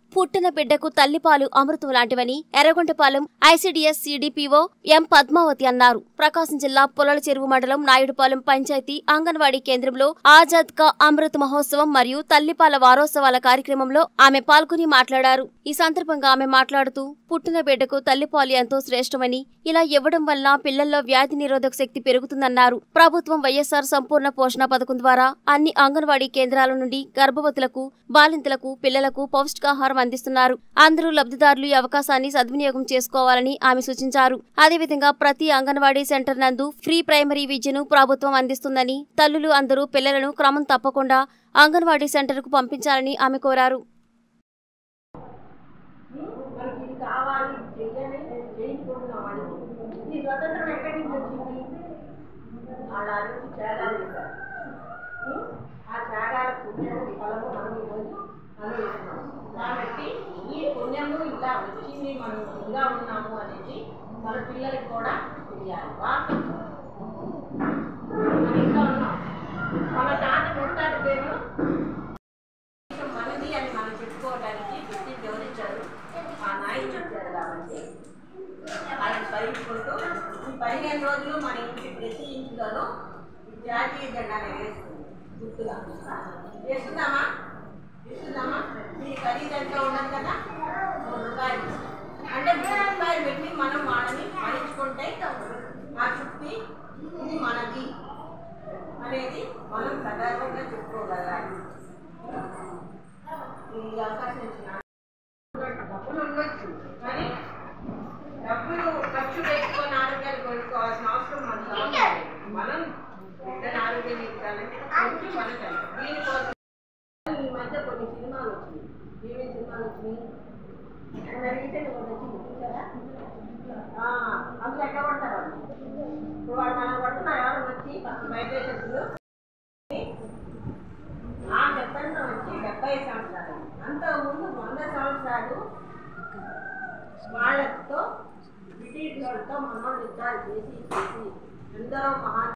పుట్టిన బిడ్డకు తల్లిపాలు అమృతం లాంటివని Erragondapalem ICDS CDPO M Padmavathi అన్నారు ప్రకాశం జిల్లా పొలల చెరువు మండలం నాయుడుపాలెం పంచాయతీ అంగన్వాడీ కేంద్రంలో ఆజాద్ కా అమృత్ మహోత్సవం మరియు తల్లిపాల వారోత్సవాల కార్యక్రమంలో ఆమె పాల్గొని మాట్లాడారు ఈ సందర్భంగా ఆమె మాట్లాడుతూ పుట్టిన బిడ్డకు తల్లిపాలు ఎంతో శ్రేష్టమని ఇలా ఇవ్వడం వల్ల పిల్లల్లో వ్యాధి నిరోధక శక్తి పెరుగుతుందన్నారు ప్రభుత్వం వైఎస్ఆర్ సంపూర్ణ పోషణ పథకం ద్వారా అన్ని అంగన్వాడీ కేంద్రాల నుండి గర్భవతులకు బాలింతలకు పిల్లలకు పౌష్టికాహారం అందిస్తున్నారు అందరూ లబ్ధిదారులు ఈ అవకాశాన్ని సద్వినియోగం చేసుకోవాలని ఆమె సూచించారు అదేవిధంగా ప్రతి అంగన్వాడీ సెంటర్ నందు ఫ్రీ ప్రైమరీ విద్యను ప్రభుత్వం అందిస్తుందని తల్లులు అందరూ పిల్లలను క్రమం తప్పకుండా అంగన్వాడీ సెంటర్కు పంపించాలని ఆమె కోరారు మనకి ఇది కావాలి ఇది చెయ్యాలి నేను చేయించుకుంటున్నాం అని ఈ స్వతంత్రం ఎక్కడి నుంచి వచ్చింది వాళ్ళ నుంచి త్యాగాలు చేశారు ఉం? ఆ త్యాగాల పుణ్యము ఫలము మనం ఈరోజు అనుభవిస్తున్నాం కాబట్టి ఈ పుణ్యము ఇలా వచ్చింది మనం ఇలా ఉన్నాము అనేది మన పిల్లలకి కూడా తెలియాలి వాస్తవం మనం ఇంకా ఉన్నాం మన తాత ముట్టాడు పేరు దేశం మనది అని మనం చెప్పుకోవడానికి బ్రిటిష్ ఎవరిచ్చారు ఆ నాయకుడు ఇచ్చారు కాబట్టి వాళ్ళని స్మరించుకుంటూ ఈ పదిహేను రోజులు మన ఇంటి ప్రతి ఇంటిలోనూ ఈ జాతీయ జెండాను వేస్తుంది గుర్తుగా వేస్తున్నామా వేస్తున్నామా ఈ ఖరీదు ఎంత ఉండదు కదా మూడు రూపాయలు అంటే మూడు రూపాయలు పెట్టి మనం వాళ్ళని స్మరించుకుంటే ఆ చుట్టి ఇది మనది అనేది మనం సగర్వంగా చెప్పుకోగలగాలి ఈ అవకాశం ఇచ్చిన డబ్బులు ఉండొచ్చు కానీ డబ్బులు ఖర్చు పెట్టుకొని ఆరోగ్యాలు కొనుక్కోవాల్సిన అవసరం మనకు అవసరం లేదు. మనం బిడ్డల ఆరోగ్యం ఇవ్వాలంటే కొంచెం మన తల్లి. దీనికోసం ఈ మధ్య కొన్ని సినిమాలు వచ్చినాయి ఏమేమి సినిమాలు వచ్చినాయి మన రీసెంట్ ఒకటి వచ్చింది చూసారా ఆ, అందులో ఎట్లా కొడతారు వాళ్ళు ఇప్పుడు వాళ్ళు మనం కొడుతున్నారు ఎవరు వచ్చి బయట దేశస్తులు ఆ చెప్పండి వచ్చి డెబ్బై సంవత్సరాలు అంత ముందు వంద సంవత్సరాలు వాళ్ళతో బ్రిటిష్ వాళ్ళతో మనోళ్ళు యుద్ధాలు చేసి చేసి ఎందరో మహా